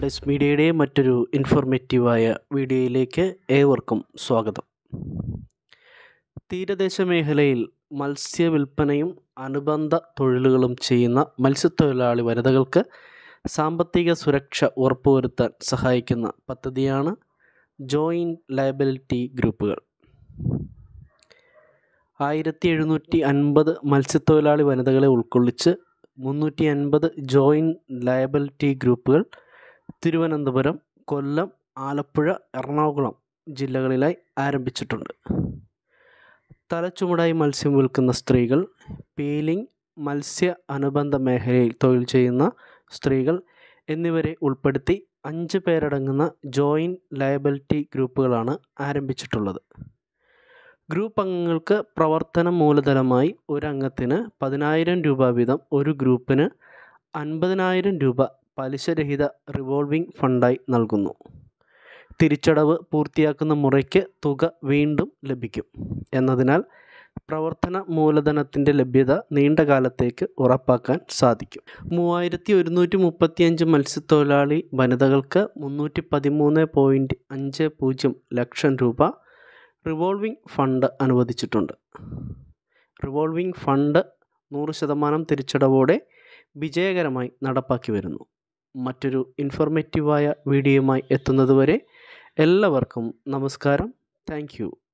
plus മീഡിയയുടെ മറ്റൊരു ഇൻഫോർമേറ്റീവായ വീഡിയോയിലേക്ക് ഏവർക്കും സ്വാഗതം തീരദേശ മേഖലയിൽ മത്സ്യവില്പനയും അനുബന്ധ തൊഴിലുകളും ചെയ്യുന്ന മത്സ്യത്തൊഴിലാളി വനിതകൾക്ക് സാമ്പത്തിക സുരക്ഷ ഉറപ്പുവരുത്താൻ സഹായിക്കുന്ന പദ്ധതിയാണ് ജോയിൻറ്റ് ലയബിലിറ്റി ഗ്രൂപ്പുകൾ ആയിരത്തി എഴുന്നൂറ്റി അൻപത് മത്സ്യത്തൊഴിലാളി വനിതകളെ ഉൾക്കൊള്ളിച്ച് മുന്നൂറ്റി അൻപത് ജോയിൻറ്റ് ലയബിലിറ്റി ഗ്രൂപ്പുകൾ തിരുവനന്തപുരം കൊല്ലം ആലപ്പുഴ എറണാകുളം ജില്ലകളിലായി ആരംഭിച്ചിട്ടുണ്ട് തലച്ചുമടായി മത്സ്യം വിൽക്കുന്ന സ്ത്രീകൾ പീലിംഗ് മത്സ്യ അനുബന്ധ മേഖലയിൽ തൊഴിൽ ചെയ്യുന്ന സ്ത്രീകൾ എന്നിവരെ ഉൾപ്പെടുത്തി അഞ്ച് പേരടങ്ങുന്ന ജോയിൻറ്റ് ലയബിലിറ്റി ഗ്രൂപ്പുകളാണ് ആരംഭിച്ചിട്ടുള്ളത് ഗ്രൂപ്പ് അംഗങ്ങൾക്ക് പ്രവർത്തന മൂലധനമായി ഒരു അംഗത്തിന് പതിനായിരം രൂപ വീതം ഒരു ഗ്രൂപ്പിന് അൻപതിനായിരം രൂപ പലിശരഹിത റിവോൾവിംഗ് ഫണ്ടായി നൽകുന്നു തിരിച്ചടവ് പൂർത്തിയാക്കുന്ന മുറയ്ക്ക് തുക വീണ്ടും ലഭിക്കും എന്നതിനാൽ പ്രവർത്തന മൂലധനത്തിൻ്റെ ലഭ്യത നീണ്ട കാലത്തേക്ക് ഉറപ്പാക്കാൻ സാധിക്കും മൂവായിരത്തി ഒരുന്നൂറ്റി മുപ്പത്തിയഞ്ച് മത്സ്യത്തൊഴിലാളി വനിതകൾക്ക് മുന്നൂറ്റി പതിമൂന്ന് പോയിൻറ്റ് അഞ്ച് പൂജ്യം ലക്ഷം രൂപ റിവോൾവിംഗ് ഫണ്ട് അനുവദിച്ചിട്ടുണ്ട് റിവോൾവിംഗ് ഫണ്ട് നൂറ് ശതമാനം തിരിച്ചടവോടെ വിജയകരമായി നടപ്പാക്കി വരുന്നു മറ്റൊരു ഇൻഫോർമേറ്റീവായ വീഡിയോയുമായി എത്തുന്നതുവരെ എല്ലാവർക്കും നമസ്കാരം താങ്ക്